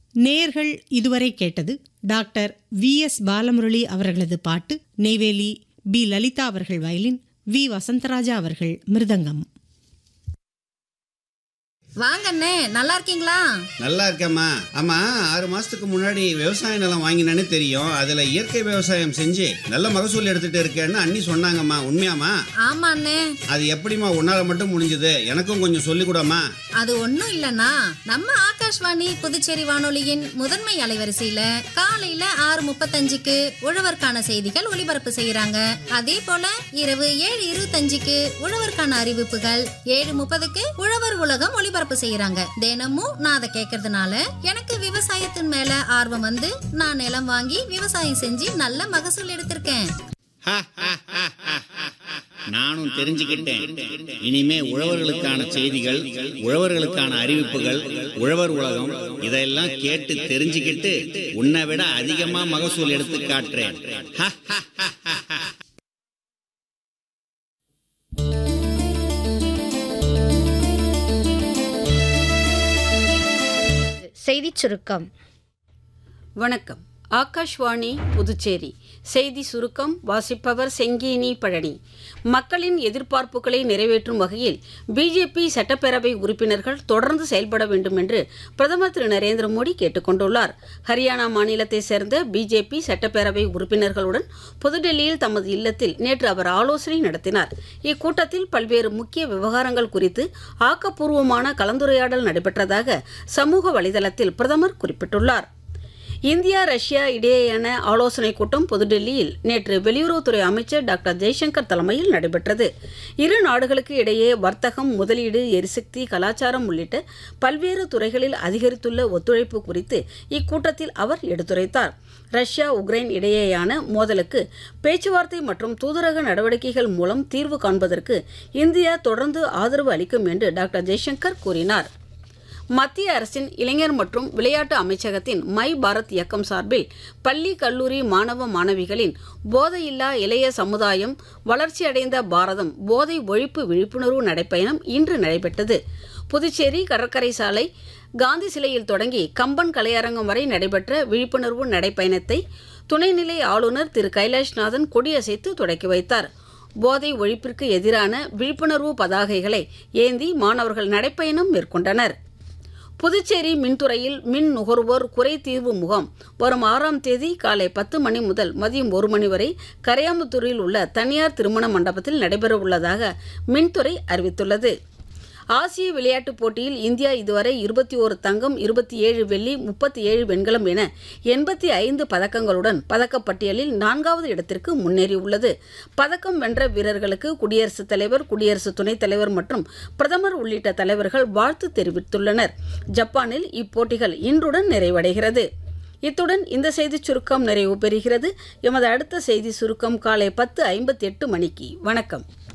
நேர்கள் இதுவரை கேட்டது டாக்டர் வி எஸ் பாலமுரளி அவர்களது பாட்டு நெய்வேலி பி லலிதா அவர்கள் வயலின் வி வசந்தராஜா அவர்கள் மிருதங்கம் வாங்க அண்ணே நல்லா இருக்கீங்களா நல்லா இருக்கேம்மா ஆமா ஆறு மாசத்துக்கு முன்னாடி விவசாய நிலம் வாங்கினேன்னு தெரியும் அதுல இயற்கை விவசாயம் செஞ்சு நல்ல மகசூல் எடுத்துட்டு இருக்கேன்னு அண்ணி சொன்னாங்கம்மா உண்மையாம்மா ஆமா அண்ணே அது எப்படிம்மா உன்னால மட்டும் முடிஞ்சது எனக்கும் கொஞ்சம் சொல்லிக் கூடம்மா அது ஒண்ணும் இல்லனா நம்ம ஆகாஷ்வாணி புதுச்சேரி வானொலியின் முதன்மை அலைவரிசையில காலையில ஆறு முப்பத்தஞ்சுக்கு உழவர்க்கான செய்திகள் ஒளிபரப்பு செய்யறாங்க அதே போல இரவு ஏழு இருபத்தஞ்சுக்கு உழவர்க்கான அறிவிப்புகள் ஏழு முப்பதுக்கு உழவர் உலகம் ஒளிபரப்பு செய்யறாங்க தினமும் நான் அதை கேட்கறதுனால எனக்கு விவசாயத்தின் மேல ஆர்வம் வந்து நான் நிலம் வாங்கி விவசாயம் செஞ்சு நல்ல மகசூல் எடுத்திருக்கேன் நானும் தெரிஞ்சுக்கிட்டேன் இனிமே உழவர்களுக்கான செய்திகள் உழவர்களுக்கான அறிவிப்புகள் உழவர் உலகம் இதெல்லாம் கேட்டு தெரிஞ்சுக்கிட்டு உன்னை விட அதிகமா மகசூல் எடுத்து காட்டுறேன் செய்திச் சுருக்கம் வணக்கம் ஆகாஷ்வாணி புதுச்சேரி செய்தி சுருக்கம் வாசிப்பவர் செங்கேனி பழனி மக்களின் எதிர்பார்ப்புகளை நிறைவேற்றும் வகையில் பிஜேபி சட்டப்பேரவை உறுப்பினர்கள் தொடர்ந்து செயல்பட வேண்டும் என்று பிரதமர் திரு நரேந்திர மோடி கேட்டுக்கொண்டுள்ளார் ஹரியானா மாநிலத்தை சேர்ந்த பிஜேபி சட்டப்பேரவை உறுப்பினர்களுடன் புதுடெல்லியில் தமது இல்லத்தில் நேற்று அவர் ஆலோசனை நடத்தினார் இக்கூட்டத்தில் பல்வேறு முக்கிய விவகாரங்கள் குறித்து ஆக்கப்பூர்வமான கலந்துரையாடல் நடைபெற்றதாக சமூக வலைதளத்தில் பிரதமர் குறிப்பிட்டுள்ளார் இந்தியா ரஷ்யா இடையேயான ஆலோசனைக் கூட்டம் புதுடெல்லியில் நேற்று வெளியுறவுத்துறை அமைச்சர் டாக்டர் ஜெய்சங்கர் தலைமையில் நடைபெற்றது இரு நாடுகளுக்கு இடையே வர்த்தகம் முதலீடு எரிசக்தி கலாச்சாரம் உள்ளிட்ட பல்வேறு துறைகளில் அதிகரித்துள்ள ஒத்துழைப்பு குறித்து இக்கூட்டத்தில் அவர் எடுத்துரைத்தார் ரஷ்யா உக்ரைன் இடையேயான மோதலுக்கு பேச்சுவார்த்தை மற்றும் தூதரக நடவடிக்கைகள் மூலம் தீர்வு காண்பதற்கு இந்தியா தொடர்ந்து ஆதரவு அளிக்கும் என்று டாக்டர் ஜெய்சங்கர் கூறினார் மத்திய அரசின் இளைஞர் மற்றும் விளையாட்டு அமைச்சகத்தின் மை பாரத் இயக்கம் சார்பில் பள்ளி கல்லூரி மாணவ மாணவிகளின் போதையில்லா இளைய சமுதாயம் வளர்ச்சியடைந்த பாரதம் போதை ஒழிப்பு விழிப்புணர்வு நடைப்பயணம் இன்று நடைபெற்றது புதுச்சேரி கடற்கரை சாலை காந்தி சிலையில் தொடங்கி கம்பன் கலையரங்கம் வரை நடைபெற்ற விழிப்புணர்வு நடைப்பயணத்தை துணைநிலை ஆளுநர் திரு கைலாஷ்நாதன் கொடியசைத்து தொடக்கி வைத்தார் போதை ஒழிப்பிற்கு எதிரான விழிப்புணர்வு பதாகைகளை ஏந்தி மாணவர்கள் நடைப்பயணம் மேற்கொண்டனர் புதுச்சேரி மின்துறையில் மின் நுகர்வோர் குறை தீர்வு முகாம் வரும் ஆறாம் தேதி காலை பத்து மணி முதல் மதியம் ஒரு மணி வரை கரையாம்புத்தூரில் உள்ள தனியார் திருமண மண்டபத்தில் நடைபெறவுள்ளதாக மின்துறை அறிவித்துள்ளது ஆசிய விளையாட்டுப் போட்டியில் இந்தியா இதுவரை இருபத்தி ஓரு தங்கம் இருபத்தி ஏழு வெள்ளி முப்பத்தி ஏழு வெண்கலம் என எண்பத்தி ஐந்து பதக்கங்களுடன் பதக்கப்பட்டியலில் நான்காவது இடத்திற்கு முன்னேறியுள்ளது பதக்கம் வென்ற வீரர்களுக்கு குடியரசுத் தலைவர் குடியரசு துணைத் தலைவர் மற்றும் பிரதமர் உள்ளிட்ட தலைவர்கள் வாழ்த்து தெரிவித்துள்ளனர் ஜப்பானில் இப்போட்டிகள் இன்றுடன் நிறைவடைகிறது இத்துடன் இந்த செய்திச் சுருக்கம் நிறைவு பெறுகிறது எமது அடுத்த செய்தி சுருக்கம் காலை பத்து ஐம்பத்தி எட்டு மணிக்கு வணக்கம்